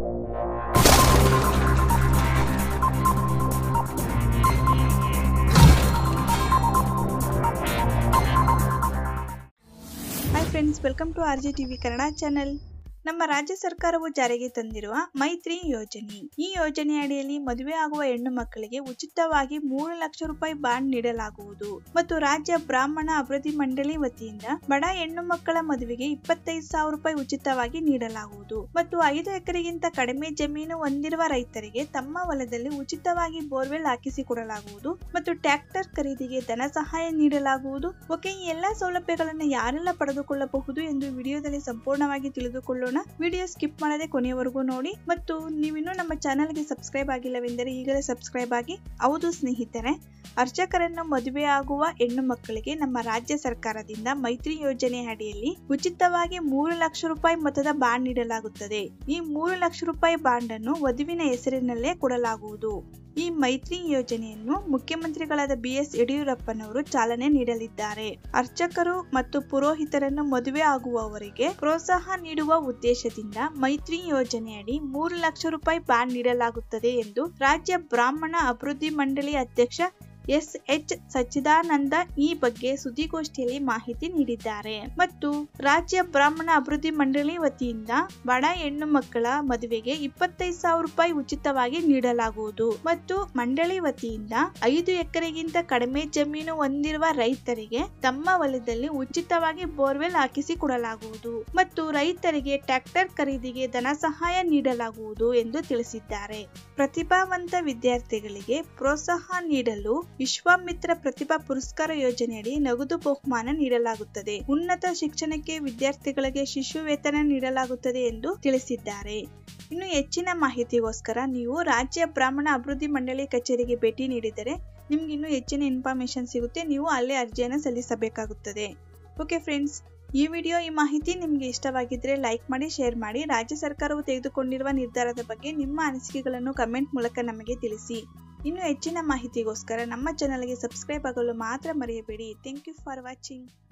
hi friends welcome to R G TV Kannada channel ನಮ್ಮ ರಾಜ್ಯ ಸರ್ಕಾರವು ಜಾರಿಗೆ ತಂದಿರುವ ಮೈತ್ರಿ ಯೋಜನೆ ಈ ಯೋಜನೆ ಅಡಿಯಲ್ಲಿ ಮದುವೆ ಆಗುವ ಹೆಣ್ಣು ಮಕ್ಕಳಿಗೆ ಉಚಿತವಾಗಿ ಮೂರು ಲಕ್ಷ ರೂಪಾಯಿ ಬಾಂಡ್ ನೀಡಲಾಗುವುದು ಮತ್ತು ರಾಜ್ಯ ಬ್ರಾಹ್ಮಣ ಅಭಿವೃದ್ಧಿ ಮಂಡಳಿ ವತಿಯಿಂದ ಬಡ ಹೆಣ್ಣು ಮಕ್ಕಳ ಮದುವೆಗೆ ಇಪ್ಪತ್ತೈದು ಸಾವಿರ ರೂಪಾಯಿ ಉಚಿತವಾಗಿ ನೀಡಲಾಗುವುದು ಮತ್ತು ಐದು ಎಕರೆಗಿಂತ ಕಡಿಮೆ ಜಮೀನು ಹೊಂದಿರುವ ರೈತರಿಗೆ ತಮ್ಮ ಹೊಲದಲ್ಲಿ ಉಚಿತವಾಗಿ ಬೋರ್ವೆಲ್ ಹಾಕಿಸಿಕೊಡಲಾಗುವುದು ಮತ್ತು ಟ್ರ್ಯಾಕ್ಟರ್ ಖರೀದಿಗೆ ಧನ ಸಹಾಯ ನೀಡಲಾಗುವುದು ಓಕೆ ಈ ಎಲ್ಲಾ ಸೌಲಭ್ಯಗಳನ್ನು ಯಾರೆಲ್ಲ ಪಡೆದುಕೊಳ್ಳಬಹುದು ಎಂದು ವಿಡಿಯೋದಲ್ಲಿ ಸಂಪೂರ್ಣವಾಗಿ ತಿಳಿದುಕೊಳ್ಳೋಣ ವಿಡಿಯೋ ಸ್ಕಿಪ್ ಮಾಡದೆ ಕೊನೆಯವರೆಗೂ ನೋಡಿ ಮತ್ತು ನೀವಿನ್ನೂ ನಮ್ಮ ಚಾನೆಲ್ಗೆ ಸಬ್ಸ್ಕ್ರೈಬ್ ಆಗಿಲ್ಲವೆಂದರೆ ಈಗಲೇ ಸಬ್ಸ್ಕ್ರೈಬ್ ಆಗಿ ಹೌದು ಸ್ನೇಹಿತರೆ ಅರ್ಚಕರನ್ನು ಮದುವೆ ಆಗುವ ಹೆಣ್ಣು ಮಕ್ಕಳಿಗೆ ನಮ್ಮ ರಾಜ್ಯ ಸರ್ಕಾರದಿಂದ ಮೈತ್ರಿ ಯೋಜನೆ ಅಡಿಯಲ್ಲಿ ಉಚಿತವಾಗಿ ಮೂರು ಲಕ್ಷ ರೂಪಾಯಿ ಮೊತ್ತದ ಬಾಂಡ್ ನೀಡಲಾಗುತ್ತದೆ ಈ ಮೂರು ಲಕ್ಷ ರೂಪಾಯಿ ಬಾಂಡ್ ಅನ್ನು ವಧುವಿನ ಹೆಸರಿನಲ್ಲೇ ಕೊಡಲಾಗುವುದು ಈ ಮೈತ್ರಿ ಯೋಜನೆಯನ್ನು ಮುಖ್ಯಮಂತ್ರಿಗಳಾದ ಬಿಎಸ್ ಯಡಿಯೂರಪ್ಪನವರು ಚಾಲನೆ ನೀಡಲಿದ್ದಾರೆ ಅರ್ಚಕರು ಮತ್ತು ಪುರೋಹಿತರನ್ನು ಮದುವೆ ಆಗುವವರಿಗೆ ಪ್ರೋತ್ಸಾಹ ನೀಡುವ ಉದ್ದೇಶದಿಂದ ಮೈತ್ರಿ ಯೋಜನೆಯಡಿ ಮೂರು ಲಕ್ಷ ರೂಪಾಯಿ ಬಾಂಡ್ ನೀಡಲಾಗುತ್ತದೆ ಎಂದು ರಾಜ್ಯ ಬ್ರಾಹ್ಮಣ ಅಭಿವೃದ್ಧಿ ಮಂಡಳಿ ಅಧ್ಯಕ್ಷ ಎಸ್ ಎಚ್ ಸಚ್ಚಿದಾನಂದ ಈ ಬಗ್ಗೆ ಸುದ್ದಿಗೋಷ್ಠಿಯಲ್ಲಿ ಮಾಹಿತಿ ನೀಡಿದ್ದಾರೆ ಮತ್ತು ರಾಜ್ಯ ಬ್ರಾಹ್ಮಣ ಅಭಿವೃದ್ಧಿ ಮಂಡಳಿ ವತಿಯಿಂದ ಬಡ ಹೆಣ್ಣು ಮಕ್ಕಳ ಮದುವೆಗೆ ಇಪ್ಪತ್ತೈದು ಸಾವಿರ ರೂಪಾಯಿ ಉಚಿತವಾಗಿ ನೀಡಲಾಗುವುದು ಮತ್ತು ಮಂಡಳಿ ವತಿಯಿಂದ ಐದು ಎಕರೆಗಿಂತ ಕಡಿಮೆ ಜಮೀನು ಹೊಂದಿರುವ ರೈತರಿಗೆ ತಮ್ಮ ಹೊಲದಲ್ಲಿ ಉಚಿತವಾಗಿ ಬೋರ್ವೆಲ್ ಹಾಕಿಸಿ ಕೊಡಲಾಗುವುದು ಮತ್ತು ರೈತರಿಗೆ ಟ್ರ್ಯಾಕ್ಟರ್ ಖರೀದಿಗೆ ಧನ ಸಹಾಯ ನೀಡಲಾಗುವುದು ಎಂದು ತಿಳಿಸಿದ್ದಾರೆ ಪ್ರತಿಭಾವಂತ ವಿದ್ಯಾರ್ಥಿಗಳಿಗೆ ಪ್ರೋತ್ಸಾಹ ನೀಡಲು ವಿಶ್ವಾಮಿತ್ರ ಪ್ರತಿಭಾ ಪುರಸ್ಕಾರ ಯೋಜನೆಯಡಿ ನಗದು ಬಹುಮಾನ ನೀಡಲಾಗುತ್ತದೆ ಉನ್ನತ ಶಿಕ್ಷಣಕ್ಕೆ ವಿದ್ಯಾರ್ಥಿಗಳಿಗೆ ಶಿಶು ವೇತನ ನೀಡಲಾಗುತ್ತದೆ ಎಂದು ತಿಳಿಸಿದ್ದಾರೆ ಇನ್ನು ಹೆಚ್ಚಿನ ಮಾಹಿತಿಗೋಸ್ಕರ ನೀವು ರಾಜ್ಯ ಬ್ರಾಹ್ಮಣ ಅಭಿವೃದ್ಧಿ ಮಂಡಳಿ ಕಚೇರಿಗೆ ಭೇಟಿ ನೀಡಿದರೆ ನಿಮ್ಗೆ ಇನ್ನೂ ಹೆಚ್ಚಿನ ಇನ್ಫಾರ್ಮೇಶನ್ ಸಿಗುತ್ತೆ ನೀವು ಅಲ್ಲೇ ಅರ್ಜಿಯನ್ನು ಸಲ್ಲಿಸಬೇಕಾಗುತ್ತದೆ ಓಕೆ ಫ್ರೆಂಡ್ಸ್ ಈ ವಿಡಿಯೋ ಈ ಮಾಹಿತಿ ನಿಮಗೆ ಇಷ್ಟವಾಗಿದ್ದರೆ ಲೈಕ್ ಮಾಡಿ ಶೇರ್ ಮಾಡಿ ರಾಜ್ಯ ಸರ್ಕಾರವು ತೆಗೆದುಕೊಂಡಿರುವ ನಿರ್ಧಾರದ ಬಗ್ಗೆ ನಿಮ್ಮ ಅನಿಸಿಕೆಗಳನ್ನು ಕಮೆಂಟ್ ಮೂಲಕ ನಮಗೆ ತಿಳಿಸಿ ಇನ್ನು ಹೆಚ್ಚಿನ ಮಾಹಿತಿಗೋಸ್ಕರ ನಮ್ಮ ಚಾನಲ್ಗೆ ಸಬ್ಸ್ಕ್ರೈಬ್ ಆಗಲು ಮಾತ್ರ ಮರೆಯಬೇಡಿ ಥ್ಯಾಂಕ್ ಯು ಫಾರ್ ವಾಚಿಂಗ್